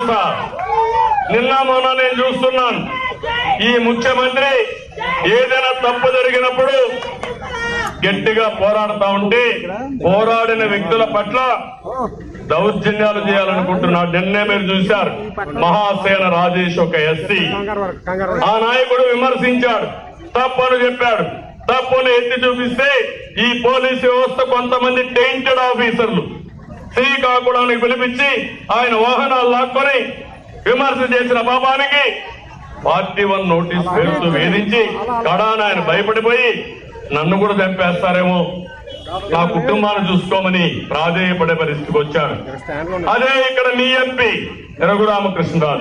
చూస్తా నిన్న మొన్న నేను చూస్తున్నాను ఈ ముఖ్యమంత్రి ఏదైనా తప్పు జరిగినప్పుడు గట్టిగా పోరాడుతా ఉంటే పోరాడిన వ్యక్తుల పట్ల దౌర్జన్యాలు చేయాలనుకుంటున్నాడు నిన్నే మీరు చూశారు మహాసేన రాజేష్ ఒక ఎస్సీ ఆ నాయకుడు విమర్శించాడు తప్పని చెప్పాడు తప్పును ఎత్తి చూపిస్తే ఈ పోలీసు వ్యవస్థ కొంతమంది టెయింటెడ్ ఆఫీసర్లు శ్రీకాకుళానికి పిలిపించి ఆయన వాహనాలు లాక్కొని విమర్శ చేసిన పాపానికి పార్టీ వన్ నోటీస్ పేరుతో వేధించి కడాన ఆయన భయపడిపోయి నన్ను కూడా చంపేస్తారేమో నా కుటుంబాన్ని చూసుకోమని ప్రాధేయపడే పరిస్థితికి వచ్చాడు అదే ఇక్కడ మీ ఎంపీ రఘురామకృష్ణరాజు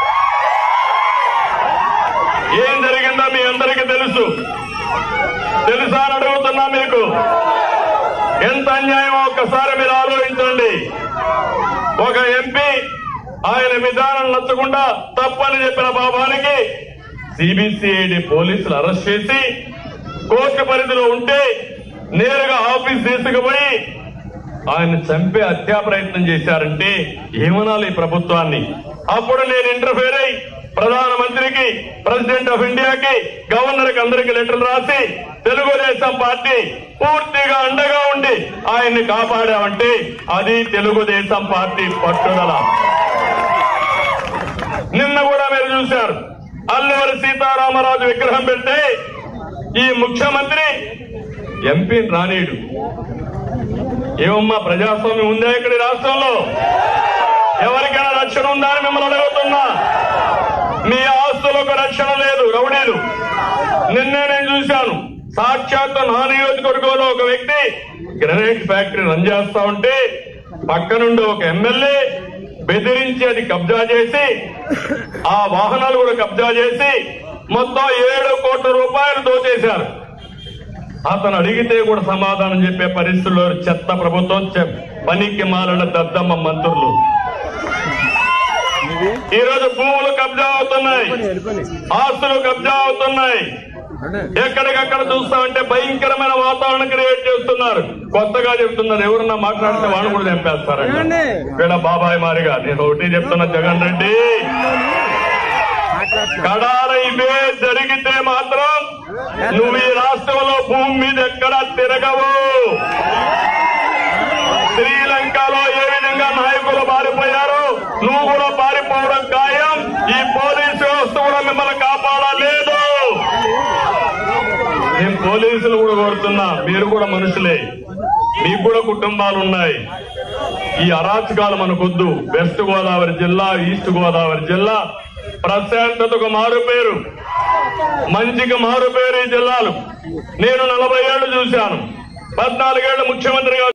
ఏం జరిగిందో మీ అందరికీ తెలుసు తెలుసా అని అడుగుతున్నా మీకు ఎంత అన్యాయమో ఒక్కసారి మీరు ఆలోచించండి ఒక ఎంపీ ఆయన విధానం నచ్చకుండా తప్పని చెప్పిన పాపానికి సిబిసిఐడి పోలీసులు అరెస్ట్ చేసి కోర్టు పరిధిలో ఉంటే నేరుగా ఆఫీస్ తీసుకుపోయి ఆయన చంపే హత్యా ప్రయత్నం చేశారంటే ఏమనాలి ఈ ప్రభుత్వాన్ని అప్పుడు నేను ఇంటర్ఫేర్ అయి ప్రధానమంత్రికి ప్రెసిడెంట్ ఆఫ్ ఇండియాకి గవర్నర్ కి అందరికి లెటర్లు రాసి తెలుగుదేశం పార్టీ పూర్తిగా అండగా ఉండి ఆయన్ని కాపాడామంటే అది తెలుగుదేశం పార్టీ పట్టుదల నిన్న కూడా మీరు చూశారు అల్లూరి సీతారామరాజు విగ్రహం పెడితే ఈ ముఖ్యమంత్రి ఎంపీని రానీయుడు ఏమమ్మా ప్రజాస్వామ్యం ఉందా ఇక్కడ ఈ రాష్ట్రంలో ఎవరికైనా రక్షణ ఉందా అని మిమ్మల్ని అడుగుతున్నా మీ ఆస్తులకు రక్షణ లేదు రౌడీలు నిన్నే నేను చూశాను సాక్షాత్ నా నియోజకవర్గంలో ఒక వ్యక్తి గ్రనైట్ ఫ్యాక్టరీ రన్ చేస్తా ఉంటే పక్క నుండి ఒక ఎమ్మెల్యే బెదిరించి అది కబ్జా చేసి ఆ వాహనాలు కూడా కబ్జా చేసి మొత్తం ఏడు కోట్ల రూపాయలు దోచేశారు అతను అడిగితే కూడా సమాధానం చెప్పే పరిస్థితుల్లో చెత్త ప్రభుత్వం చె- పనికి మాలిన దద్దమ్మ మంత్రులు ఈ రోజు భూములు కబ్జా అవుతున్నాయి ఆస్తులు కబ్జా అవుతున్నాయి ఎక్కడికక్కడ చూస్తామంటే భయంకరమైన వాతావరణం క్రియేట్ చేస్తున్నారు కొత్తగా చెప్తున్నారు ఎవరన్నా మాట్లాడితే వాళ్ళు కూడా చంపేస్తారండి వీళ్ళ బాబాయ్ మారిగా నేను ఒకటి చెప్తున్నా జగన్ రెడ్డి కడాల ఇవే జరిగితే మాత్రం నువ్వు ఈ రాష్ట్రంలో భూమి మీద ఎక్కడ తిరగవు శ్రీలంకలో ఏ విధంగా నాయకులు పారిపోయారో నువ్వు కూడా పారిపోవడం ఖాయం ఈ పోలీసు వ్యవస్థ కూడా మిమ్మల్ని కాపాడలేదు నేను పోలీసులు కూడా కోరుతున్నా మీరు కూడా మనుషులే మీకు కూడా కుటుంబాలు ఉన్నాయి ఈ అరాచకాలు మనకొద్దు వెస్ట్ గోదావరి జిల్లా ఈస్ట్ గోదావరి జిల్లా ప్రశాంతతకు మారు పేరు మంచికి మారు పేరు ఈ జిల్లాలు నేను నలభై ఏళ్ళు చూశాను పద్నాలుగేళ్లు ముఖ్యమంత్రిగా